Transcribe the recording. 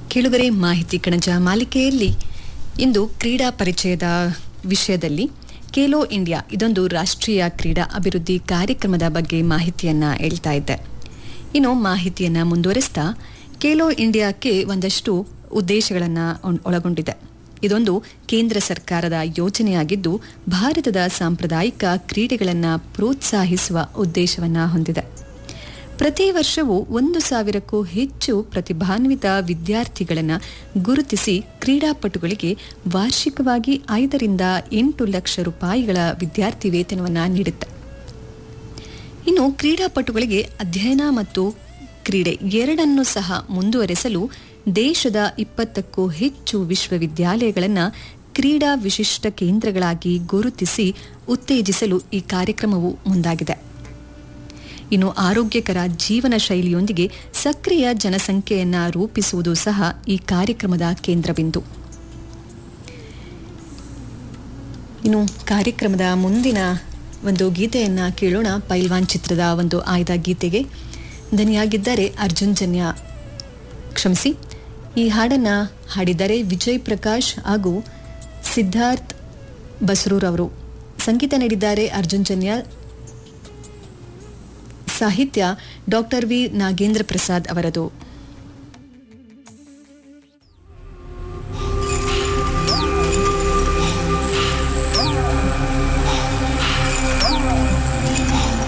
ಕೇಳುಗರೆ ಮಾಹಿತಿ ಕಣಜ ಮಾಲಿಕೆಯಲ್ಲಿ ಇಂದು ಕ್ರೀಡಾ ಪರಿಚಯದ ವಿಷಯದಲ್ಲಿ ಖೇಲೋ ಇಂಡಿಯಾ ಇದೊಂದು ರಾಷ್ಟ್ರೀಯ ಕ್ರೀಡಾ ಅಭಿವೃದ್ಧಿ ಕಾರ್ಯಕ್ರಮದ ಬಗ್ಗೆ ಮಾಹಿತಿಯನ್ನ ಹೇಳ್ತಾ ಇದ್ದೆ ಇನ್ನು ಮಾಹಿತಿಯನ್ನ ಮುಂದುವರಿಸ್ತಾ ಖೇಲೋ ಇಂಡಿಯಾಕ್ಕೆ ಒಂದಷ್ಟು ಉದ್ದೇಶಗಳನ್ನು ಒಳಗೊಂಡಿದೆ ಇದೊಂದು ಕೇಂದ್ರ ಸರ್ಕಾರದ ಯೋಜನೆಯಾಗಿದ್ದು ಭಾರತದ ಸಾಂಪ್ರದಾಯಿಕ ಕ್ರೀಡೆಗಳನ್ನು ಪ್ರೋತ್ಸಾಹಿಸುವ ಉದ್ದೇಶವನ್ನು ಹೊಂದಿದೆ ಪ್ರತಿ ವರ್ಷವೂ ಒಂದು ಸಾವಿರಕ್ಕೂ ಹೆಚ್ಚು ಪ್ರತಿಭಾನ್ವಿತ ವಿದ್ಯಾರ್ಥಿಗಳನ್ನು ಗುರುತಿಸಿ ಕ್ರೀಡಾಪಟುಗಳಿಗೆ ವಾರ್ಷಿಕವಾಗಿ ಐದರಿಂದ ಎಂಟು ಲಕ್ಷ ರೂಪಾಯಿಗಳ ವಿದ್ಯಾರ್ಥಿ ವೇತನವನ್ನು ನೀಡುತ್ತೆ ಇನ್ನು ಕ್ರೀಡಾಪಟುಗಳಿಗೆ ಅಧ್ಯಯನ ಮತ್ತು ಕ್ರೀಡೆ ಎರಡನ್ನೂ ಸಹ ಮುಂದುವರೆಸಲು ದೇಶದ ಇಪ್ಪತ್ತಕ್ಕೂ ಹೆಚ್ಚು ವಿಶ್ವವಿದ್ಯಾಲಯಗಳನ್ನು ಕ್ರೀಡಾ ವಿಶಿಷ್ಟ ಕೇಂದ್ರಗಳಾಗಿ ಗುರುತಿಸಿ ಉತ್ತೇಜಿಸಲು ಈ ಕಾರ್ಯಕ್ರಮವು ಮುಂದಾಗಿದೆ ಇನ್ನು ಆರೋಗ್ಯಕರ ಜೀವನ ಶೈಲಿಯೊಂದಿಗೆ ಸಕ್ರಿಯ ಜನಸಂಖ್ಯೆಯನ್ನ ರೂಪಿಸುವುದು ಸಹ ಈ ಕಾರ್ಯಕ್ರಮದ ಕೇಂದ್ರಬಿಂದು ಇನ್ನು ಕಾರ್ಯಕ್ರಮದ ಮುಂದಿನ ಒಂದು ಗೀತೆಯನ್ನ ಕೇಳೋಣ ಪೈಲ್ವಾನ್ ಚಿತ್ರದ ಒಂದು ಆಯ್ದ ಗೀತೆಗೆ ದನಿಯಾಗಿದ್ದಾರೆ ಅರ್ಜುನ್ ಜನ್ಯ ಕ್ಷಮಿಸಿ ಈ ಹಾಡನ್ನ ಹಾಡಿದ್ದಾರೆ ವಿಜಯ್ ಪ್ರಕಾಶ್ ಹಾಗೂ ಸಿದ್ಧಾರ್ಥ್ ಬಸ್ರೂರ್ ಅವರು ಸಂಗೀತ ನೀಡಿದ್ದಾರೆ ಅರ್ಜುನ್ ಜನ್ಯ ಸಾಹಿತ್ಯ ಡಾಕ್ಟರ್ ವಿ ನಾಗೇಂದ್ರ ಪ್ರಸಾದ್ ಅವರದು